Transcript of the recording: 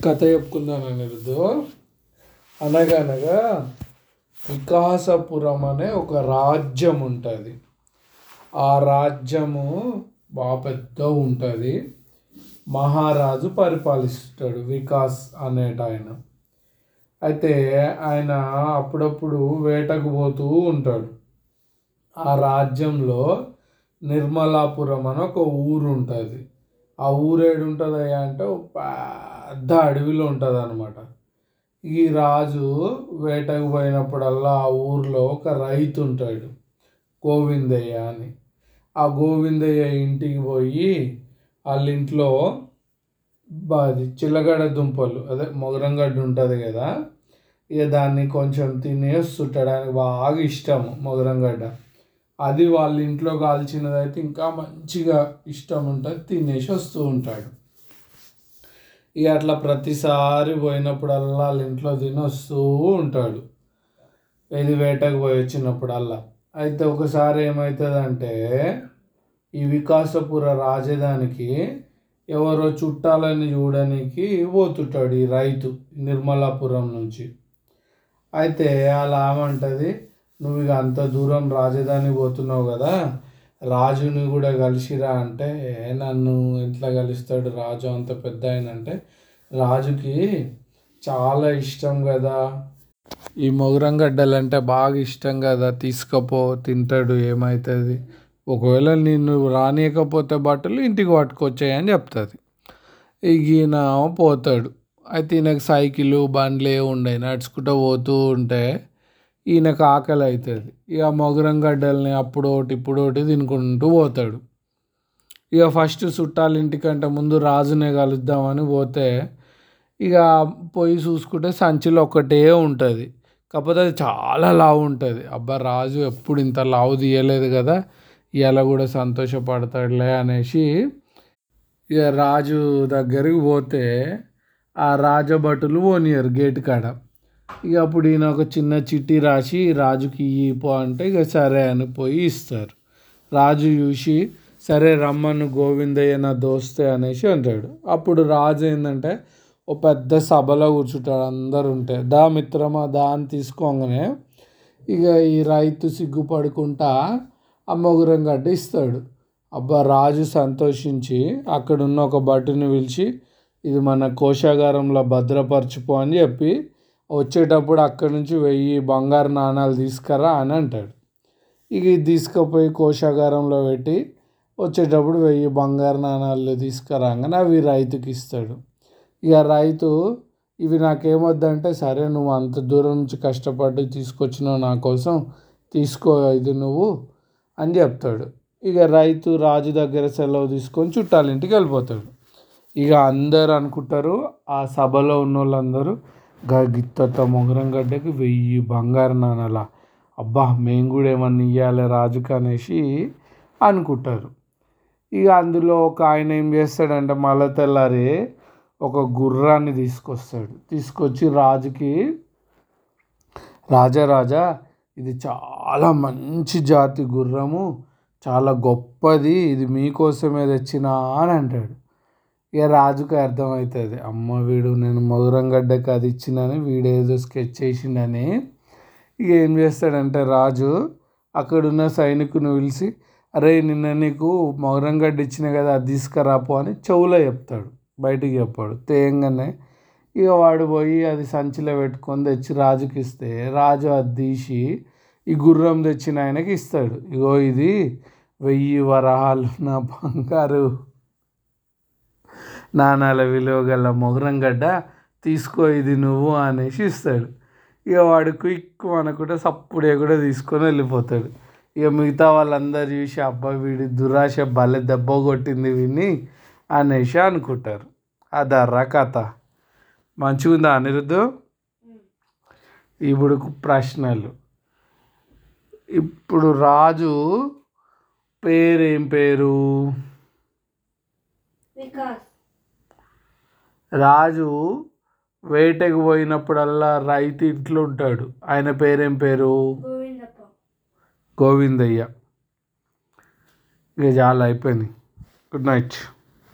కథ చెప్పుకుందాను అనిరుద్దు అనగనగా వికాసపురం అనే ఒక రాజ్యం ఉంటుంది ఆ రాజ్యము బాగా పెద్ద ఉంటుంది మహారాజు పరిపాలిస్తాడు వికాస్ అనేట ఆయన అయితే ఆయన అప్పుడప్పుడు వేటకు పోతూ ఉంటాడు ఆ రాజ్యంలో నిర్మలాపురం అని ఒక ఊరు ఉంటుంది ఆ ఊరు ఏడు ఉంటుంది అంటే ఒక పెద్ద అడవిలో ఉంటుంది అనమాట ఈ రాజు వేటకు పోయినప్పుడల్లా ఆ ఊర్లో ఒక రైతు ఉంటాడు గోవిందయ్య అని ఆ గోవిందయ్య ఇంటికి పోయి వాళ్ళ ఇంట్లో అది చిల్లగడ దుంపలు అదే మొగరంగడ్డ ఉంటుంది కదా ఇక దాన్ని కొంచెం తినేసి చుట్టడానికి బాగా ఇష్టము మొగరంగడ్డ అది వాళ్ళ ఇంట్లో కాల్చినది అయితే ఇంకా మంచిగా ఇష్టం ఉంటుంది తినేసి వస్తూ ఉంటాడు ఇక అట్లా ప్రతిసారి పోయినప్పుడల్లా వాళ్ళ ఇంట్లో తిని వస్తూ ఉంటాడు ఇది వేటకు పోయి వచ్చినప్పుడల్లా అయితే ఒకసారి ఏమవుతుందంటే ఈ వికాసపుర రాజధానికి ఎవరో చుట్టాలని చూడడానికి పోతుంటాడు ఈ రైతు నిర్మలాపురం నుంచి అయితే అలా ఏమంటుంది నువ్వు ఇక అంత దూరం రాజధాని పోతున్నావు కదా రాజుని కూడా కలిసిరా అంటే "ఏ, నన్ను ఎట్లా కలుస్తాడు రాజు అంత పెద్ద ఆయన అంటే రాజుకి చాలా ఇష్టం కదా ఈ మొగరంగడ్డలు అంటే బాగా ఇష్టం కదా తీసుకపో తింటాడు ఏమవుతుంది ఒకవేళ నిన్ను రానియకపోతే బట్టలు ఇంటికి పట్టుకొచ్చాయి అని చెప్తుంది ఇక ఈయన పోతాడు అయితే ఈయనకు సైకిల్ బండ్లు ఏ ఉండవు నడుచుకుంటూ పోతూ ఉంటే ఈయనకు ఆకలి అవుతుంది ఇక మొగరం గడ్డల్ని అప్పుడు ఒకటి ఇప్పుడు ఒకటి తినుకుంటూ పోతాడు ఇక ఫస్ట్ చుట్టాల ఇంటికంటే ముందు రాజునే కలుద్దామని పోతే ఇక పోయి చూసుకుంటే సంచిలో ఒకటే ఉంటుంది కాకపోతే అది చాలా లావు ఉంటుంది అబ్బా రాజు ఎప్పుడు ఇంత లావు తీయలేదు కదా ఇవాళ కూడా సంతోషపడతాడులే అనేసి ఇక రాజు దగ్గరికి పోతే ఆ రాజభటులు పోనీయరు గేట్ కాడ ఇక అప్పుడు ఈయన ఒక చిన్న చిట్టి రాసి రాజుకి ఇయ్యి పో అంటే ఇక సరే అని పోయి ఇస్తారు రాజు చూసి సరే రమ్మను గోవిందయ్య నా దోస్తే అనేసి అంటాడు అప్పుడు రాజు ఏంటంటే ఓ పెద్ద సభలో కూర్చుంటాడు అందరు ఉంటే దా మిత్రమా దా అని తీసుకోగానే ఇక ఈ రైతు సిగ్గుపడుకుంటా ఆ మొగురం గడ్డ ఇస్తాడు అబ్బా రాజు సంతోషించి అక్కడున్న ఒక భటుని పిలిచి ఇది మన కోశాగారంలో భద్రపరచుకో అని చెప్పి వచ్చేటప్పుడు అక్కడి నుంచి వెయ్యి బంగారు నాణాలు తీసుకురా అని అంటాడు ఇక ఇది తీసుకుపోయి కోశాగారంలో పెట్టి వచ్చేటప్పుడు వెయ్యి బంగారు నాణాలు తీసుకురాగానే అవి రైతుకి ఇస్తాడు ఇక రైతు ఇవి నాకేమొద్దంటే సరే నువ్వు అంత దూరం నుంచి కష్టపడి తీసుకొచ్చినావు నా కోసం తీసుకో ఇది నువ్వు అని చెప్తాడు ఇక రైతు రాజు దగ్గర సెలవు తీసుకొని చుట్టాల ఇంటికి వెళ్ళిపోతాడు ఇక అందరు అనుకుంటారు ఆ సభలో ఉన్న వాళ్ళందరూ గిత్తత మొగరం గడ్డకి వెయ్యి బంగారు నాణాల అబ్బా మేము కూడా ఏమన్నా ఇవ్వాలి రాజుకి అనేసి అనుకుంటారు ఇక అందులో ఒక ఆయన ఏం చేస్తాడంటే మళ్ళా తెల్లారి ఒక గుర్రాన్ని తీసుకొస్తాడు తీసుకొచ్చి రాజుకి రాజారాజా ఇది చాలా మంచి జాతి గుర్రము చాలా గొప్పది ఇది మీకోసమే తెచ్చినా అని అంటాడు ఇక రాజుకి అర్థమవుతుంది అమ్మ వీడు నేను మొగరంగడ్డకి అది ఇచ్చినని వీడు ఏదో స్కెచ్ చేసిండని ఇక ఏం చేస్తాడంటే రాజు అక్కడున్న సైనికుని పిలిచి అరే నిన్న నీకు మొగరంగడ్డ ఇచ్చిన కదా అది తీసుకురాపో అని చెవులో చెప్తాడు బయటికి చెప్పాడు తేయంగానే ఇక వాడు పోయి అది సంచిలో పెట్టుకొని తెచ్చి రాజుకి ఇస్తే రాజు అది తీసి ఈ గుర్రం తెచ్చిన ఆయనకి ఇస్తాడు ఇగో ఇది వెయ్యి వరహాలు నా బంగారు నాణాల విలువ గల మొగరం గడ్డ తీసుకో ఇది నువ్వు అనేసి ఇస్తాడు ఇక వాడు క్విక్ అనుకుంటే సప్పుడే కూడా తీసుకొని వెళ్ళిపోతాడు ఇక మిగతా వాళ్ళందరూ చూసి అబ్బా వీడి దురాశ భలే దెబ్బ కొట్టింది విని అనేసి అనుకుంటారు అదర్రా కథ మంచిగా ఉందా అనిరుద్ధు ఇప్పుడు ప్రశ్నలు ఇప్పుడు రాజు పేరేం పేరు వికాస్ రాజు వేటకు పోయినప్పుడల్లా రైతు ఇంట్లో ఉంటాడు ఆయన పేరేం పేరు గోవిందప్ప గోవిందయ్య ఇక చాలా అయిపోయింది గుడ్ నైట్